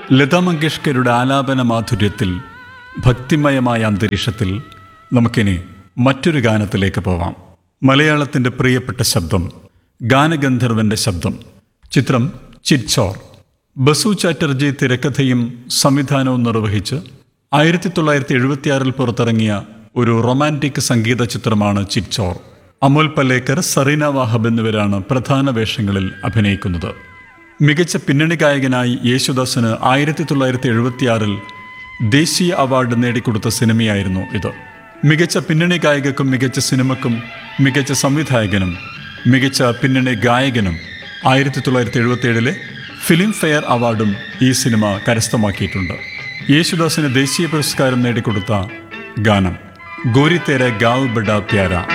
ലതാ മങ്കേഷ്കരുടെ ആലാപന മാധുര്യത്തിൽ ഭക്തിമയമായ അന്തരീക്ഷത്തിൽ നമുക്കിനി മറ്റൊരു ഗാനത്തിലേക്ക് പോവാം മലയാളത്തിൻ്റെ പ്രിയപ്പെട്ട ശബ്ദം ഗാനഗന്ധർവന്റെ ശബ്ദം ചിത്രം ചിറ്റ്ചോർ ബസു ചാറ്റർജി തിരക്കഥയും സംവിധാനവും നിർവഹിച്ച് ആയിരത്തി തൊള്ളായിരത്തി എഴുപത്തിയാറിൽ പുറത്തിറങ്ങിയ ഒരു റൊമാൻറ്റിക് സംഗീത ചിത്രമാണ് ചിറ്റ്ചോർ അമോൽ പല്ലേക്കർ സറീന വാഹബ് എന്നിവരാണ് പ്രധാന വേഷങ്ങളിൽ അഭിനയിക്കുന്നത് മികച്ച പിന്നണി ഗായകനായി യേശുദാസിന് ആയിരത്തി തൊള്ളായിരത്തി എഴുപത്തിയാറിൽ ദേശീയ അവാർഡ് നേടിക്കൊടുത്ത സിനിമയായിരുന്നു ഇത് മികച്ച പിന്നണി ഗായകക്കും മികച്ച സിനിമക്കും മികച്ച സംവിധായകനും മികച്ച പിന്നണി ഗായകനും ആയിരത്തി തൊള്ളായിരത്തി എഴുപത്തിയേഴിലെ ഫിലിം ഫെയർ അവാർഡും ഈ സിനിമ കരസ്ഥമാക്കിയിട്ടുണ്ട് യേശുദാസിന് ദേശീയ പുരസ്കാരം നേടിക്കൊടുത്ത ഗാനം ഗോരി തേര ഗാവ് ബഡ പ്യാര